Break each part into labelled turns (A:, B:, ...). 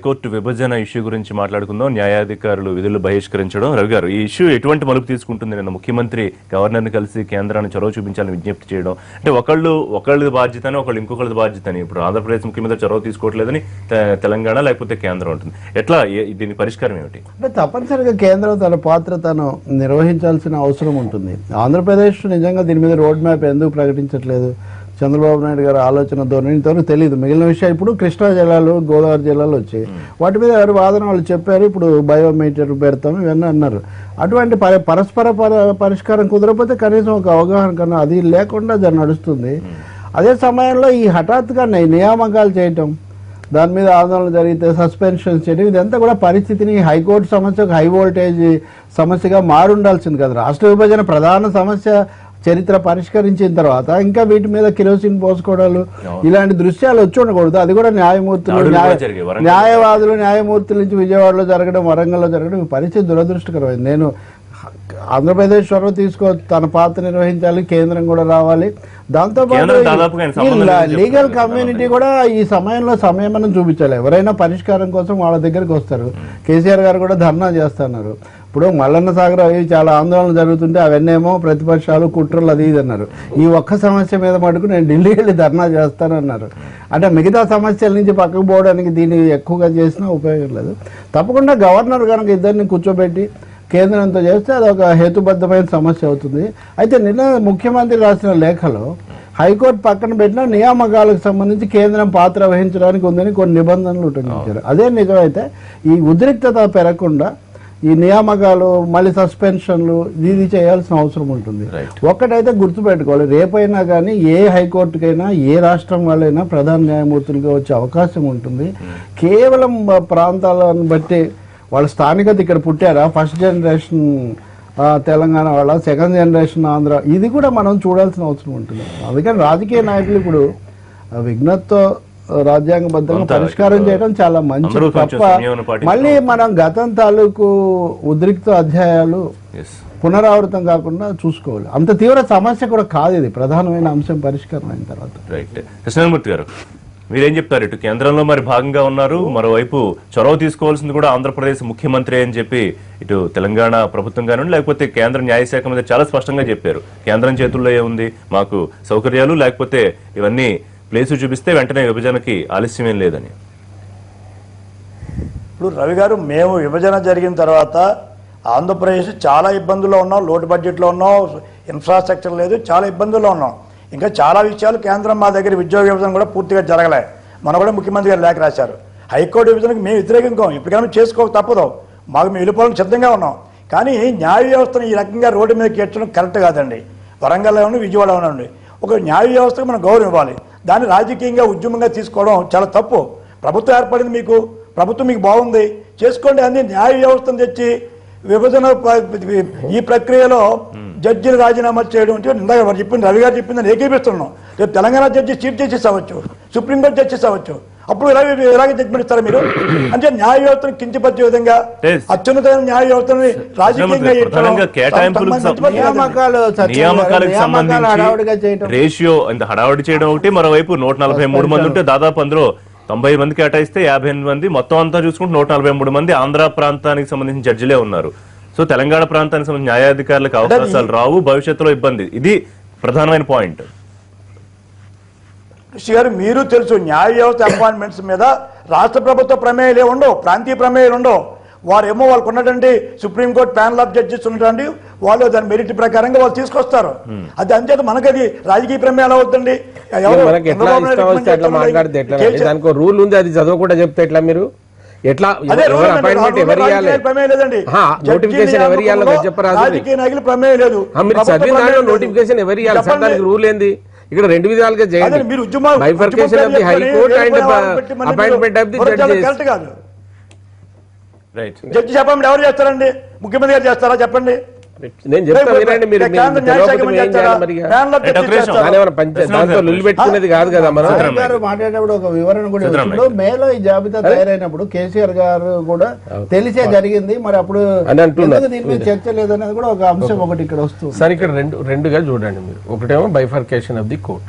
A: High court విభజన issue గురించి మాట్లాడుకుందాం న్యాయాధికారులు విధులు బహిష్కరించడం రవి గారు ఈ ఇష్యూ ఎటువంటి మలుపు తీసుకుంటుంది నిన్న ముఖ్యమంత్రి గవర్నర్ని కలిసి కేంద్రాన్ని చొరవ చూపించాలని విజ్ఞప్తి చేయడం అంటే ఒకళ్ళు ఒకళ్ళది బాధ్యతని ఒకళ్ళు ఇంకొకళ్ళది బాధ్యతని ఇప్పుడు ఆంధ్రప్రదేశ్ ముఖ్యమంత్రి చొరవ తీసుకోవట్లేదని తె- తెలంగాణ లేకపోతే కేంద్రం ఉంటుంది ఎట్లా ఏ- దీని పరిష్కారం ఏమిటి
B: అంటే తప్పనిసరిగా కేంద్రం తన పాత్ర తను నిర్వహించాల్సిన అవసరం ఉంటుంది ఆంధ్రప్రదేశ్ నిజంగా దీని మీద రోడ్ మ్యాప్ ఎందుకు ప్రకటించట్లేదు చంద్రబాబు నాయుడు గారి ఆలోచన ధోరణితో తెలియదు మిగిలిన విషయం ఇప్పుడు కృష్ణా జిల్లాలు గోదావరి జిల్లాలు వచ్చాయి వాటి మీద ఎవరి వాదన వాళ్ళు చెప్పారు ఇప్పుడు బయోమీటర్ పెడతాం ఇవన్నీ అన్నారు అటువంటి పర- పరస్పర పర- పరిష్కారం కుదరకపోతే కనీసం ఒక అవగాహన కన్నా అది లేకుండా దాన్ని నడుస్తుంది అదే సమయంలో ఈ హఠాత్తుగా ని- నియామకాలు చేయటం దాని మీద ఆందోళన జరిగితే సస్పెన్షన్ చేయడం ఇదంతా కూడా పరిస్థితిని హైకోర్టు సమస్య ఒక హై వోల్టేజ్ సమస్యగా మారుండాల్సింది కదా రాష్ట్ర విభజన ప్రధాన సమస్య చరిత్ర పరిష్కరించిన తర్వాత ఇంకా వీటి మీద కిరోసిన్ పోసుకోవడాలు ఇలాంటి దృశ్యాలు వచ్చి ఉండకూడదు అది కూడా న్యాయమూర్తులు
A: దాడులు
B: న్యాయ-
A: కూడా జరిగాయి. వరంగల్
B: న్యాయవాదులు న్యాయమూర్తుల నుంచి విజయవాడలో జరగడం వరంగల్లో జరగడం ఈ పరిస్థితి దురదృష్టకరమైంది నేను ఆంధ్రప్రదేశ్ చొరవ తీసుకో తన పాత్ర నిర్వహించాలి కేంద్రం కూడా రావాలి దాంతో
A: కేంద్రం దాదాపుగా ఆయన సంబంధం లేదని
B: లీగల్
A: చెప్తున్నారు
B: కమ్యూనిటీ కూడా ఈ సమయంలో సంయమనం చూపించాలి ఎవరైనా పరిష్కారం కోసం వాళ్ళ దగ్గరికి వస్తారు కేసీఆర్ గారు కూడా ధర్నా చేస్తున్నారు ఇప్పుడు మల్లన్న సాగర్ అవి చాలా ఆందోళన జరుగుతుంటే అవన్నేమో ప్రతిపక్షాలు కుట్రలు అది ఇది అన్నారు ఈ ఒక్క సమస్య మీద మటుకు నేను ఢిల్లీ వెళ్ళి ధర్నా చేస్తానన్నారు అంటే మిగతా సమస్యల నుంచి పక్కకు పోవడానికి దీన్ని ఎక్కువగా చేసినా ఉపయోగం లేదు తప్పకుండా గవర్నర్ కనుక ఇద్దరిని కూర్చోబెట్టి కేంద్రంతో చేస్తే అది ఒక హేతుబద్ధమైన సమస్య అవుతుంది అయితే నిన్న ముఖ్యమంత్రి రాసిన లేఖలో హైకోర్టు పక్కన పెట్టిన నియామకాలకు సంబంధించి కేంద్రం పాత్ర వహించడానికి ఉందని కొన్ని నిబంధనలు ఉటంకించారు అదే నిజమైతే ఈ ఉద్రిక్తత పెరగకుండా ఈ నియామకాలు మళ్ళీ సస్పెన్షన్లు ఇది చేయాల్సిన అవసరం ఉంటుంది
A: Right.
B: ఒక్కటైతే గుర్తుపెట్టుకోవాలి రేపైనా కానీ ఏ హైకోర్టుకైనా ఏ రాష్ట్రం వాళ్ళైనా ప్రధాన న్యాయమూర్తులుగా వచ్చే అవకాశం ఉంటుంది కేవలం ఆ ప్రాంతాలను బట్టి వాళ్ళ స్థానికత ఇక్కడ పుట్టారా ఫస్ట్ జనరేషన్ తెలంగాణ వాళ్ళ సెకండ్ జనరేషన్ ఆంధ్ర ఇది కూడా మనం చూడాల్సిన అవసరం ఉంటుంది అందుకని రాజకీయ నాయకులు ఇప్పుడు ఆ విఘ్నతతో ఆ, రాజ్యాంగబద్ధంగా
A: కొంత
B: పరిష్కారం చేయడం చాలా మంచిది
A: అందరూ కొంచెం
B: తప్ప
A: సంయమనం పాటించడం.
B: మళ్ళీ మనం గతం తాలూకు ఉద్రిక్త అధ్యాయాలు
A: ఎస్
B: పునరావృతం కాకుండా చూసుకోవాలి అంత తీవ్ర సమస్య కూడా కాదు ఇది ప్రధానమైన అంశం పరిష్కారం అయిన తర్వాత
A: రైట్ కృష్ణమూర్తి గారు మీరేం చెప్తారు ఇటు కేంద్రంలో మరి భాగంగా ఉన్నారు మరోవైపు చొరవ తీసుకోవాల్సింది కూడా ఆంధ్రప్రదేశ్ ముఖ్యమంత్రి అని చెప్పి ఇటు తెలంగాణ ప్రభుత్వం కానివ్వండి లేకపోతే కేంద్ర న్యాయశాఖ మీద చాలా స్పష్టంగా చెప్పారు కేంద్రం చేతుల్లో ఏముంది మాకు సౌకర్యాలు లేకపోతే ఇవన్నీ ప్లేసు చూపిస్తే వెంటనే విభజనకి ఆలస్యమేం లేదని
C: ఇప్పుడు రవి గారు మేము విభజన జరిగిన తర్వాత ఆంధ్రప్రదేశ్ చాలా ఇబ్బందుల్లో ఉన్నాం లోటు బడ్జెట్లో ఉన్నాం ఇన్ఫ్రాస్ట్రక్చర్ లేదు చాలా ఇబ్బందుల్లో ఉన్నాం ఇంకా చాలా విషయాలు కేంద్రం మా దగ్గర ఉద్యోగ విభజన కూడా పూర్తిగా జరగలే మన కూడా ముఖ్యమంత్రి గారు లేఖ రాశారు హైకోర్టు విభజనకు మేము వ్యతిరేకం ఇప్పటికైనా చేసుకోక తప్పదు మాకు మేము వెళ్ళిపోవడానికి సిద్ధంగా ఉన్నాం కానీ న్యాయ వ్యవస్థను ఈ రకంగా రోడ్డు మీద చేర్చడం కరెక్ట్ కాదండి వరంగల్లో ఉండి విజయవాడ ఉండి ఒక న్యాయ వ్యవస్థకు మనం గౌరవం ఇవ్వాలి దాన్ని రాజకీయంగా ఉద్యమంగా తీసుకోవడం చాలా తప్పు ప్రభుత్వం ఏర్పడింది మీకు ప్రభుత్వం మీకు బాగుంది చేసుకోండి అన్ని న్యాయ వ్యవస్థను తెచ్చి విభజన ప- ఈ ప్రక్రియలో జడ్జిలు రాజీనామా చేయడం అంటే ఇందాక వారు చెప్పింది రవి గారు చెప్పింది నేను ఏకీపిస్తున్నాం రేపు తెలంగాణ జడ్జి చీఫ్ జస్టిస్ అవ్వచ్చు సుప్రీంకోర్టు జస్టిస్ అవ్వచ్చు అప్పుడు ఇలాగే ఇలాగే జడ్జిమెంట్ ఇస్తారా మీరు అంటే న్యాయ వ్యవస్థను కించపరిచే విధంగా
A: Yes.
C: అత్యున్నతమైన న్యాయ వ్యవస్థని రాజకీయంగా ఇచ్చడం
A: ప్రధానంగా కేటాయింపులకు
C: మంచి
A: సం-
C: పద్ధతి కాదండి.
B: నియామకాలు సత్యం గారు,
A: నియామకాలకు
B: నియామకాలు హడావుడిగా
A: సంబంధించి
B: చేయటం
A: రేషియో ఇంత హడావడి చేయడం ఒకటి మరోవైపు నూట నలభై మూడు మంది ఉంటే దాదాపు అందులో తొంభై మంది కేటాయిస్తే యాభై ఎనిమిది మంది మొత్తం అంతా చూసుకుంటే నూట నలభై మూడు మంది ఆంధ్ర ప్రాంతానికి సంబంధించిన జడ్జిలే ఉన్నారు సో తెలంగాణ ప్రాంతానికి సంబంధించిన న్యాయాధికారులకు అవకాశాలు రావు భవిష్యత్తులో ఇబ్బంది ఇది ప్రధానమైన పాయింట్
C: కృషి గారు మీరు తెలుసు న్యాయ వ్యవస్థ అపాయింట్మెంట్స్ మీద రాష్ట్ర ప్రభుత్వ ప్రమేయాలు ఏమి ఉండవు ప్రాంతీయ ప్రమేయాలు ఉండవు వారేమో వాళ్ళకు ఉన్నటువంటి సుప్రీంకోర్టు ప్యానల్ ఆఫ్ జడ్జెస్ ఉన్నటువంటి వాళ్ళు దాని మెరిట్ ప్రకారంగా వాళ్ళు తీసుకొస్తారు అది అంచేత మనకి అది రాజకీయ ప్రమేయాలు అవుతుంది ఎవరు
D: మనకి ఎట్లా
C: చంద్రబాబు నాయుడు
D: ఇష్టం వస్తే అట్లా
C: recommend
D: మాట్లాడితే ఎట్లా
C: చేసిన-
D: దానికి రూల్ ఉంది అది చదవకుండా చెప్తే ఎట్లా మీరు ఎట్లా
C: అదే
D: ఎవరు
C: రూల్ అండి,
D: అపాయింట్మెంట్
C: ఆ
D: ఎవరు
C: రూల్లో
D: ఇవ్వాలి
C: రాజకీయ ప్రమేయం లేదండి
D: ఆహా,
C: జడ్జి
D: నోటిఫికేషన్ ఎవరు ఇవ్వాలో
C: నియామకంలో
D: చెప్పరాదు
C: రాజకీయ నాయకులు ప్రమేయం లేదు
D: ఆ, మీరు
C: ప్రభుత్వ
D: చదివిన దాంట్లో
C: ప్రమేయం లేదు.
D: నోటిఫికేషన్ ఎవరు ఇవ్వాలి సార్
C: చెప్పండి.
D: దానికి రూల్ ఏంది ఇక్కడ రెండు విధాలుగా
C: అదే
D: చేయండి
C: మీరు ఉద్యమం
D: bifurcation of the high court and appointment of the judges
C: correct కాదు
A: రైట్
C: జడ్జి చెప్పండి ఎవరు చేస్తారండి ముఖ్యమంత్రి గారు చేస్తారా చెప్పండి
D: నేను చెప్తా వినండి మీరు మీరు
C: కేంద్ర న్యాయశాఖ
D: తెలియకపోతే
C: మంత్రి
D: ఏం చేయాలి
C: చేస్తారా?
D: మరి ఇక?
C: ప్యానల్ ఆఫ్
A: రైట్, ఒక
C: జడ్జిస్
A: నిమిషం.
C: చేస్తారా?
D: దాని ఏమైనా పంచ దాంతో నిల్లు పెట్టుకునేది కాదు కదా మనం
A: సిద్ధరామయ్య.
B: గారు మాట్లాడేటప్పుడు ఒక వివరణ కూడా
A: సిద్ధరామయ్య.
B: ఇప్పుడు మేలో ఈ జాబితా తయారైనప్పుడు కేసీఆర్ గారు కూడా తెలిసే జరిగింది మరి అప్పుడు
D: అని అంటున్నారు.
B: ఎందుకు దీని మీద చర్చ లేదనేది కూడా ఒక అంశం ఒకటి ఇక్కడ వస్తుంది
D: సార్ ఇక్కడ రెండు రెండుగా చూడండి మీరు ఒకటేమో bifurcation of the court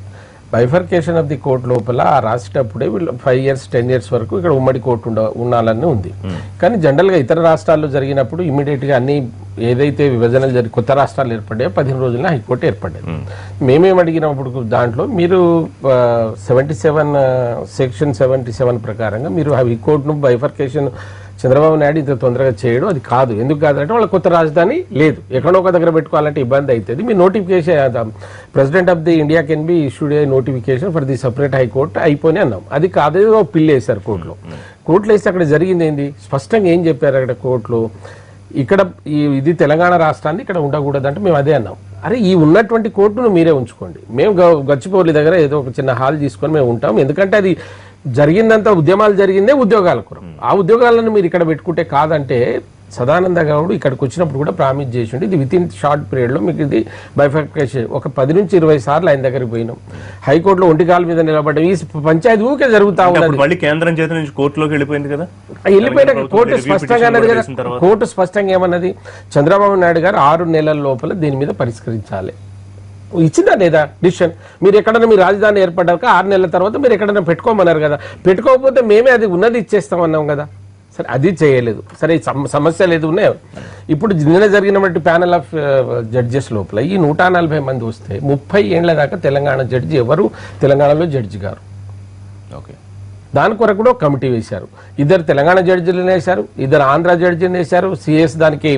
D: bifurcation of the court లోపల ఆ రాసేటప్పుడే వీళ్ళు ఫైవ్ ఇయర్స్ టెన్ ఇయర్స్ వరకు ఇక్కడ ఉమ్మడి కోర్టు ఉండ ఉండాలని ఉంది కానీ జనరల్ గా ఇతర రాష్ట్రాల్లో జరిగినప్పుడు ఇమీడియట్ గా అన్ని ఏదైతే విభజనలు జరిగి కొత్త రాష్ట్రాలు ఏర్పడ్డాయో పదిహేను రోజుల్లో హైకోర్టు ఏర్పడ్డది మేమేం అడిగినప్పుడు దాంట్లో మీరు seventy seven section seventy seven ప్రకారంగా మీరు హైకోర్టును బైఫర్కేషన్ చంద్రబాబు నాయుడు ఇంత తొందరగా చేయడం అది కాదు ఎందుకు కాదంటే వాళ్ళ కొత్త రాజధాని లేదు ఎక్కడో ఒక దగ్గర పెట్టుకోవాలంటే ఇబ్బంది అవుతుంది మీ notification president of the India can be issued a notification for the separate high court అయిపోయి అన్నాం అది కాదు ఏదో పిల్లు వేశారు కోర్టులో కోర్టులో వేస్తే అక్కడ జరిగింది ఏంది స్పష్టంగా ఏం చెప్పారు అక్కడ కోర్టులో ఇక్కడ ఈ ఇది తెలంగాణ రాష్ట్రాన్ని ఇక్కడ ఉండకూడదు అంటే మేము అదే అన్నాం అరే ఈ ఉన్నటువంటి కోర్టును మీరే ఉంచుకోండి మేము గ- గచ్చిపౌలి దగ్గర ఏదో ఒక చిన్న హాల్ తీసుకొని మేము ఉంటాం ఎందుకంటే అది జరిగిందంతా ఉద్యమాలు జరిగిందే ఉద్యోగాల కొరకు ఆ ఉద్యోగాలను మీరు ఇక్కడ పెట్టుకుంటే కాదంటే సదానంద గౌడ్ ఇక్కడికి వచ్చినప్పుడు కూడా ప్రామిస్ చేసిండు ఇది విత్ ఇన్ షార్ట్ పీరియడ్ లో మీకు ఇది బైఫర్కేషన్ ఒక పది నుంచి ఇరవై సార్లు ఆయన దగ్గరికి పోయినాం హైకోర్టులో ఒంటికాల మీద నిలబడ్డాం ఈ పంచాయతీ ఊకే జరుగుతా ఉన్నది
A: అప్పుడు మళ్ళీ కేంద్రం చేత నుంచి కోర్టులోకి వెళ్ళిపోయింది కదా
D: వెళ్ళిపోయిన
A: ప్రభుత్వం
D: కోర్టు
A: review
D: స్పష్టంగా
A: petition
D: అన్నది
A: కూడా
D: కదా
A: చేసిన తర్వాత.
D: కోర్టు స్పష్టంగా ఏమన్నది చంద్రబాబు నాయుడు గారు ఆరు నెలల లోపల దీని మీద పరిష్కరించాలి ఇచ్చిందా లేదా డిసిషన్ మీరు ఎక్కడైనా మీ రాజధాని ఏర్పడ్డాక ఆరు నెలల తర్వాత మీరు ఎక్కడైనా పెట్టుకోమన్నారు కదా పెట్టుకోకపోతే మేమే అది ఉన్నది ఇచ్చేస్తామన్నాం కదా సరే అది చేయలేదు సరే ఈ సమ- సమస్యలు ఏది ఉన్నాయో ఇప్పుడు నిన్న జరిగినటువంటి ప్యానల్ ఆఫ్ జడ్జెస్ లోపల ఈ నూట నలభై మంది వస్తే ముప్పై ఏళ్ల దాకా తెలంగాణ జడ్జి ఎవరు తెలంగాణలో జడ్జి గారు
A: ఓకే
D: దాని కొరకు కూడా ఒక కమిటీ వేశారు ఇద్దరు తెలంగాణ జడ్జిలను వేశారు ఇద్దరు ఆంధ్ర జడ్జిని వేశారు సిఎస్ దానికి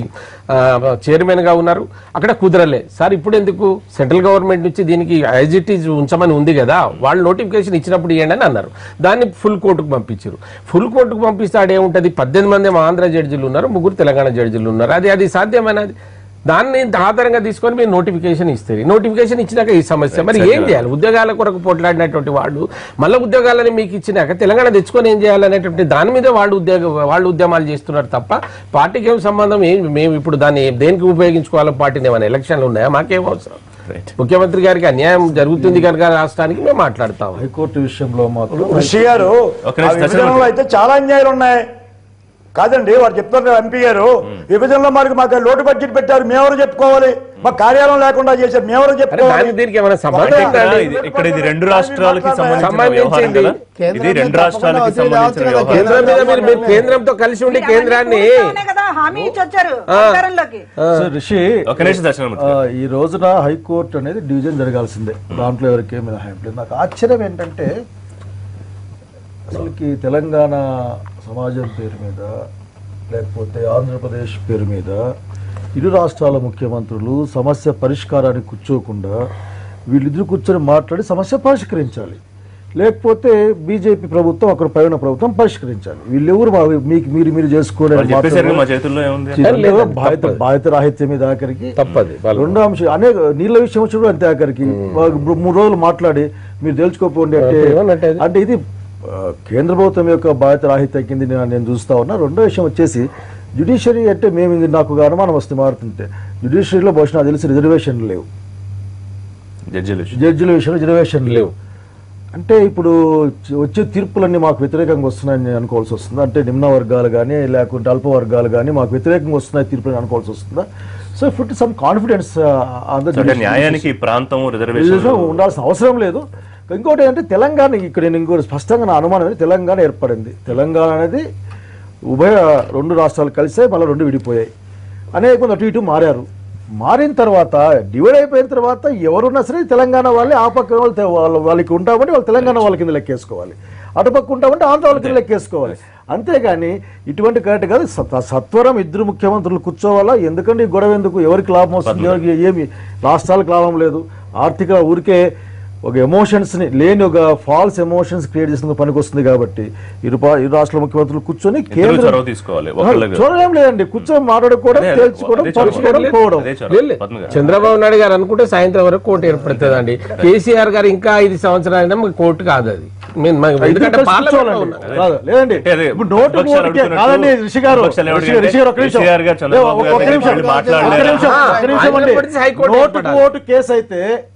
D: చైర్మన్ గా ఉన్నారు అక్కడ కుదరలే సార్ ఇప్పుడు ఎందుకు సెంట్రల్ గవర్నమెంట్ నుంచి దీనికి యాజ్ ఇట్ ఈజ్ ఉంచమని ఉంది కదా వాళ్ళు నోటిఫికేషన్ ఇచ్చినప్పుడు ఇవ్వండి అని అన్నారు దాన్ని ఫుల్ కోర్టుకు పంపించారు ఫుల్ కోర్టుకు పంపిస్తే ఆడేముంటది పద్దెనిమిది మంది ఏమో ఆంధ్ర జడ్జిలు ఉన్నారు ముగ్గురు తెలంగాణ జడ్జిలు ఉన్నారు అది అది సాధ్యమైనది దాన్ని ఆధారంగా తీసుకొని మీరు నోటిఫికేషన్ ఇస్తారు నోటిఫికేషన్ ఇచ్చినాక ఈ సమస్య మరి ఏం చేయాలి ఉద్యోగాల కొరకు పోట్లాడినటువంటి వాళ్ళు మళ్ళీ ఉద్యోగాలని మీకు ఇచ్చినాక తెలంగాణ తెచ్చుకొని ఏం చేయాలనేటువంటి దాని మీద వాళ్ళు ఉద్యోగ వాళ్ళు ఉద్యమాలు చేస్తున్నారు తప్ప పార్టీకి ఏం సంబంధం ఏం మేము ఇప్పుడు దాన్ని దేనికి ఉపయోగించుకోవాలో పార్టీని ఏమైనా ఎలక్షన్లు ఉన్నాయా మాకేం అవసరం
A: రైట్
D: ముఖ్యమంత్రి గారికి అన్యాయం జరుగుతుంది కనుక రాష్ట్రానికి మేము మాట్లాడతాం
B: హైకోర్టు విషయంలో మాత్రం
C: ఋషి గారు
A: ఒక నిమిషం,
C: ఆ విభజనలో అయితే చాలా అన్యాయాలు ఉన్నాయి కాదండి వారు చెప్తారు కదా ఎంపీ గారు విభజనలో మనకి మాకు లోటు బడ్జెట్ పెట్టారు మేమెవరు చెప్పుకోవాలి మా కార్యాలయం లేకుండా చేశారు మేమెవరు
D: అరే
C: చెప్పుకోవాలి
D: దానికి దీనికి ఏమైనా సంబంధం
A: అంటే
D: ఉందా
A: ఇక్కడ
D: అండి?
A: ఇది- ఇక్కడ ఇది రెండు రాష్ట్రాలకి సంబంధించిన
D: సంబంధించింది.
A: వ్యవహారం కదా
B: కేంద్రం
A: ఇది రెండు
B: మీద
A: రాష్ట్రాలకి
B: తప్పకుండా
A: సంబంధించిన
B: వచ్చేది
A: వ్యవహారం
D: కేంద్రం మీద మీరు మీరు కేంద్రంతో కలిసి ఉండి కేంద్రాన్ని
E: పూర్తవనే కదా హామీ ఇచ్చి వచ్చారు అధికారంలోకి
B: సో రిషి
A: ఒక నిమిషం దర్శనం
B: ఆ, ఈ రోజున హైకోర్టు అనేది డివిజన్ జరగాల్సిందే దాంట్లో ఎవరికి ఏమి మినహాయింపు లేదు నాకు ఆశ్చర్యం ఏంటంటే అసలుకి తెలంగాణ సమాజం పేరు మీద లేకపోతే ఆంధ్రప్రదేశ్ పేరు మీద ఇరు రాష్ట్రాల ముఖ్యమంత్రులు సమస్య పరిష్కారానికి కూర్చోకుండా వీళ్ళిద్దరు కూర్చొని మాట్లాడి సమస్య పరిష్కరించాలి లేకపోతే బీజేపీ ప్రభుత్వం అక్కడ పైన ప్రభుత్వం పరిష్కరించాలి వీళ్ళెవరు మా- మీకు మీరు మీరు చేసుకోవడం
A: వాళ్ళు చెప్పేసరికి మా చేతుల్లో ఏముంది
B: చేతుల్లో బాధ్యత బాధ్యత రాహిత్యం మీద ఆఖరికి
D: తప్పది వాళ్ళు
B: రెండో అంశం అనేక నీళ్ళ విషయం వచ్చినప్పుడు అంతే ఆఖరికి వాళ్ళు ఇప్పుడు మూడు రోజులు మాట్లాడి మీరు తెలుసుకోపోండి అంటే
D: ఏమన్నట్టు అది?
B: అంటే ఇది ఆ, కేంద్ర ప్రభుత్వం యొక్క బాధ్యత రాహిత్యం కింద నేను నేను చూస్తా ఉన్నా రెండో విషయం వచ్చేసి జ్యుడిషియరీ అంటే మేము ఇది నాకు ఒక అనుమానం వస్తే మారుతుంటే జ్యుడిషియరీలో బహుశా నాకు తెలిసి రిజర్వేషన్లు లేవు
A: జడ్జిలు
B: జడ్జిల విషయంలో రిజర్వేషన్లు లేవు అంటే ఇప్పుడు చ- వచ్చే తీర్పులన్నీ మాకు వ్యతిరేకంగా వస్తున్నాయని నేను అనుకోవాల్సి వస్తుందా అంటే నిమ్న వర్గాలు కానీ లేకుంటే అల్ప వర్గాలు కానీ మాకు వ్యతిరేకంగా వస్తున్నాయి తీర్పులు అనుకోవాల్సి వస్తుందా సో ఫుట్ సమ్ కాన్ఫిడెన్స్
A: అంటే న్యాయానికి ఈ ప్రాంతం రిజర్వేషన్
B: రిజర్వేషన్ ఉండాల్సిన అవసరం లేదు ఇంకోటి ఏంటంటే తెలంగాణ ఇక్కడ నేను ఇంకోటి స్పష్టంగా నా అనుమానం ఏంటి తెలంగాణ ఏర్పడింది తెలంగాణ అనేది ఉభయ రెండు రాష్ట్రాలు కలిసే మళ్ళీ రెండు విడిపోయాయి అనేక మంది అటు ఇటు మారారు మారిన తర్వాత డివైడ్ అయిపోయిన తర్వాత ఎవరున్నా సరే తెలంగాణ వాళ్ళే ఆ పక్క వాళ్ళు తె- వాళ్ళ వాళ్ళకి ఉంటామంటే వాళ్ళు తెలంగాణ వాళ్ళ కింద లెక్కేసుకోవాలి అటుపక్క ఉంటామంటే ఆంధ్ర వాళ్ళ కింద లెక్కేసుకోవాలి అంతేగాని ఇటువంటి కరెక్ట్ కాదు సత్- సత్వరం ఇద్దరు ముఖ్యమంత్రులు కూర్చోవాలా ఎందుకంటే ఈ గొడవ ఎందుకు ఎవరికి లాభం వస్తుంది ఎవరికి ఏమి రాష్ట్రాలకు లాభం లేదు ఆర్థిక ఊరికే ఒక ఎమోషన్స్ ని లేని ఒక ఫాల్స్ ఎమోషన్స్ క్రియేట్ చేసిన పనికి వస్తుంది కాబట్టి ఇరు పా- ఇరు రాష్ట్రాల ముఖ్యమంత్రులు కూర్చొని
A: ఇద్దరు చొరవ తీసుకోవాలి. ఒకళ్ళకి-
B: చూడలేం లేదండి కూర్చొని మాట్లాడుకోవడం
A: అదే,
B: తేల్చుకోవడం
A: అదే చొరవ.
B: పంచుకోవడం పోవడం
A: అదే చొరవ.
D: లేదు, లేదు.
A: పద్మ గారు.
D: చంద్రబాబు నాయుడు గారు అనుకుంటే సాయంత్రం వరకు కోర్టు ఏర్పడుతుందండి కేసీఆర్ గారు ఇంకా ఐదు సంవత్సరాలైనా మాకు కోర్టు కాదు అది మేము- మాకు
B: ఇద్దరు
D: ఎందుకంటే
B: కలిసి
D: పార్లమెంట్లో
B: కూర్చోవాలండి.
D: ఉన్నాం.
B: కాదు, లేదండి
A: అంటే అదే
B: ఇప్పుడు నోటు
A: విపక్షాలు
B: నోటుకే
A: అడుగుతున్నట్టు
B: కాదండి రిషి గారు
A: విపక్షాలు
B: రిషి గారు,
A: ఏమడిగారు?
B: రిషి గారు ఒక నిమిషం
A: కేసీఆర్ గారు చంద్రబాబు
B: ఒక
A: గారి
B: నిమిషం
A: దగ్గరికి మాట్లాడలేరు.
B: ఒక నిమిషం,
D: ఆ,
B: ఒక నిమిషం
D: ఆయన
B: అండి
D: పడితే హైకోర్టు
B: నోటు
D: ఏర్పడాలి.
B: ఓటు కేసు అయితే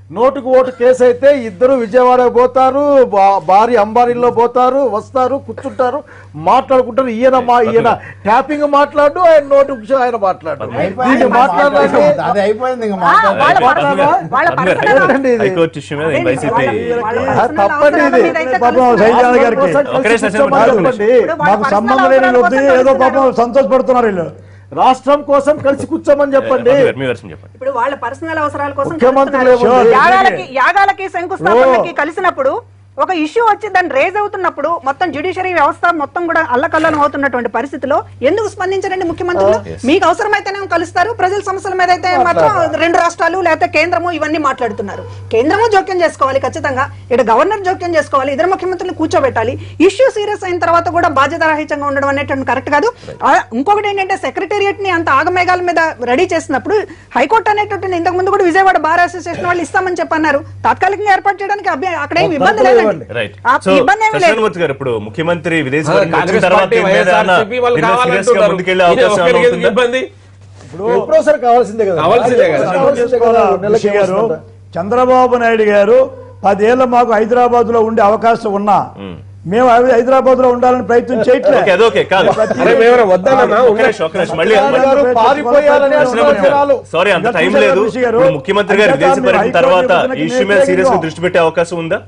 F: నోటుకు ఓటు కేసు అయితే ఇద్దరు విజయవాడ పోతారు బా- భార్య అంబారీలో పోతారు వస్తారు కూర్చుంటారు మాట్లాడుకుంటారు ఈయన మా ఈయన ట్యాపింగ్ మాట్లాడు ఆయన నోటు విషయం ఆయన మాట్లాడు దీన్ని మాట్లాడాలి
B: అది అయిపోయింది ఇంకా
E: ఆ, వాళ్ళ
B: మాట్లాడాలి
E: పర్సనల్- వాళ్ళ పర్సనల్
F: ఏంటండి ఇది?
A: హైకోర్టు ఇష్యూ మీద
E: అదేంటి,
A: వైసీపీ
E: వాళ్ళ- వాళ్ళ
F: ఆ,
E: పర్సనల్
F: తప్పండి
E: అవసరాల
F: ఇది.
E: మీద అయితే
C: పాపం
E: కలుస్తున్నారు.
C: సైజాన్ గారికి
A: ఒక్క నిమిషం,
F: కూర్చోమని
A: ఒక్క
F: చెప్పండి.
E: ఇప్పుడు వాళ్ళ
C: మాకు
E: పర్సనల్
C: సంబంధం లేని
E: అవసరాల
C: వద్దు
E: కోసం
C: ఏదో పాపం
E: కలుస్తున్నారు.
C: సంతోషపడుతున్నారు వీళ్ళు
F: రాష్ట్రం కోసం కలిసి కూర్చోమని చెప్పండి
A: రాజు మీ వర్షం చెప్పండి
E: ఇప్పుడు వాళ్ళ పర్సనల్ అవసరాల కోసం
F: ముఖ్యమంత్రులు
E: కలుస్తున్నారు.
F: ఏముంది?
E: యాగాలకి యాగాలకి శంకుస్థాపనకి కలిసినప్పుడు ఒక ఇష్యూ వచ్చి దాన్ని రేజ్ అవుతున్నప్పుడు మొత్తం జ్యుడిషియరీ వ్యవస్థ మొత్తం కూడా అల్లకల్లోలం అవుతున్నటువంటి పరిస్థితిలో ఎందుకు స్పందించరండి ముఖ్యమంత్రులు మీకు అవసరమైతేనే కలుస్తారు ప్రజల సమస్యల మీద అయితే మాత్రం రెండు రాష్ట్రాలు లేకపోతే కేంద్రము ఇవన్నీ మాట్లాడుతున్నారు కేంద్రము జోక్యం చేసుకోవాలి ఖచ్చితంగా ఇక్కడ గవర్నర్ జోక్యం చేసుకోవాలి ఇద్దరు ముఖ్యమంత్రులు కూర్చోబెట్టాలి ఇష్యూ సీరియస్ అయిన తర్వాత కూడా బాధ్యత రాహిత్యంగా ఉండడం అనేటువంటి కరెక్ట్ కాదు ఆ, ఇంకొకటి ఏంటంటే సెక్రటేరియట్ ని అంత ఆగమేఘాల మీద రెడీ చేసినప్పుడు హైకోర్టు అనేటువంటి ఇంతకు ముందు కూడా విజయవాడ బార్ అసోసియేషన్ వాళ్ళు ఇస్తామని చెప్పన్నారు తాత్కాలికంగా ఏర్పాటు చేయడానికి అభ్య- అక్కడ ఏమి ఇబ్బంది లేదండి
A: రైట్
E: ఆ
A: సో
E: ఇబ్బంది ఏమీ లేదు
A: శశికాంత్ గారు ఇప్పుడు ముఖ్యమంత్రి విదేశీ పర్యటన వచ్చిన
D: కాంగ్రెస్
A: తర్వాత
D: పార్టీ
A: దీని మీద ఏమన్నా
D: వైఎస్ఆర్సీపీ వాళ్ళు
A: దీని మీద serious గా
D: కావాలంటున్నారు
A: ముందుకెళ్లే
D: ఇది
A: అవకాశం
D: ఒక్కరికి
A: ఏమైనా
D: ఎందుకు
A: ఉంటుందా?
D: ఇబ్బంది
F: ఎప్పుడో సరే కావాల్సిందే కదా
D: కావాల్సిందే కదా.
F: కావాల్సిందే కదా. నెలకి
C: ఋషి గారు
F: ఏమొస్తుందంట?
C: చంద్రబాబు నాయుడు గారు పదేళ్ళు మాకు హైదరాబాద్ లో ఉండే అవకాశం ఉన్నా మేము హైదరాబాద్ లో ఉండాలని ప్రయత్నం చేయట్లేదు
A: ఓకే అదొకే కాదు
D: అరే మేమేమైనా వద్దన్నా
A: ఒక్క నిమిషం, ఒక్క నిమిషం. మళ్ళీ
F: కేసీఆర్ గారు పారిపోయాలని అంటున్నారు జనాలు.
A: సారీ అంత టైం
C: చూసారా
A: లేదు
C: ఋషి గారు?
A: ఇప్పుడు ముఖ్యమంత్రి గారు
C: అంతేకాదు
A: విదేశీ పర్యటన
C: మీరు
A: తర్వాత
C: హైకోర్టు
A: ఈ ఇష్యూ మీద
C: విభజనకి
A: సీరియస్ గా
C: వ్యతిరేకం.
A: దృష్టి పెట్టే అవకాశం ఉందా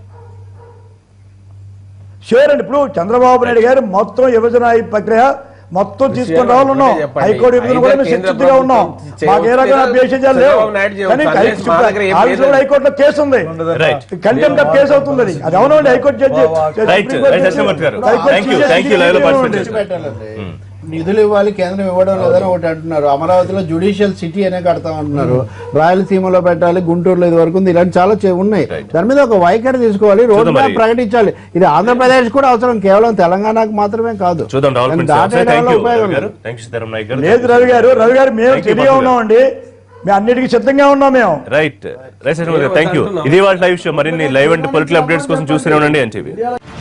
C: షూర్ అండి ఇప్పుడు చంద్రబాబు నాయుడు గారు మొత్తం విభజన ఈ ప్రక్రియ మొత్తం తీసుకొని రావాలన్నాం
D: చెప్పండి.
C: హైకోర్టు విభజన కూడా మేము
D: అయితే కేంద్ర
C: శక్తిగా ఉన్నాం
D: ప్రభుత్వం
C: మాకు ఏ రకమైన
D: చేయవచ్చు.
C: అభ్యసించాలు లేవు
D: చంద్రబాబు నాయుడు చేయవచ్చు.
C: కానీ
D: అదే మా దగ్గర ఏం
C: ఆఫీసులో
D: లేదు.
C: హైకోర్టులో కేసు ఉంది
A: రైట్
C: కంటెంప్ట్ ఆఫ్ కేసు అవుతుంది అది అది అవునండి high court judge
A: right
C: supreme court
A: right
C: judge.
A: Dasharath garu
C: high court
A: thank you
C: judge
A: thank you live లో
C: జడ్జి
A: పార్టిసిపేట్
C: ఉండండి.
A: చేశారు
B: నిధులు ఇవ్వాలి కేంద్రం ఇవ్వడం లేదని ఒకటి అంటున్నారు అమరావతిలో జుడిషియల్ సిటీ అనే కడతాం అంటున్నారు రాయలసీమలో పెట్టాలి గుంటూరులో ఇది వరకు ఉంది ఇలాంటి చాలా చే- ఉన్నాయి దాని మీద ఒక వైఖరి తీసుకోవాలి రోడ్
A: చూద్దాం
B: మ్యాప్
A: మరి.
B: ప్రకటించాలి ఇది ఆంధ్రప్రదేశ్ కూడా అవసరం కేవలం తెలంగాణకు మాత్రమే కాదు
A: చూద్దాం డెవలప్మెంట్
B: దాని దాటేయడం
A: థ్యాంక్
B: వల్ల
A: యూ
B: ఉపయోగం లేదు.
A: గారు థ్యాంక్ యూ సీతారాం నాయక్ గారు
C: లేదు రవి గారు రవి గారు మేము
A: Thank you,
C: రెడీగా
A: మంత్రి
C: ఉన్నామండి మేము అన్నిటికీ సిద్ధంగా ఉన్నాం మేము
A: రైట్ రైట్ థ్యాంక్ యూ ఇది వాళ్ళ లైవ్ షో మరిన్ని లైవ్ అండ్ పొలిటికల్ అప్డేట్స్ కోసం చూస్తూనే ఉండండి అని చెప్పి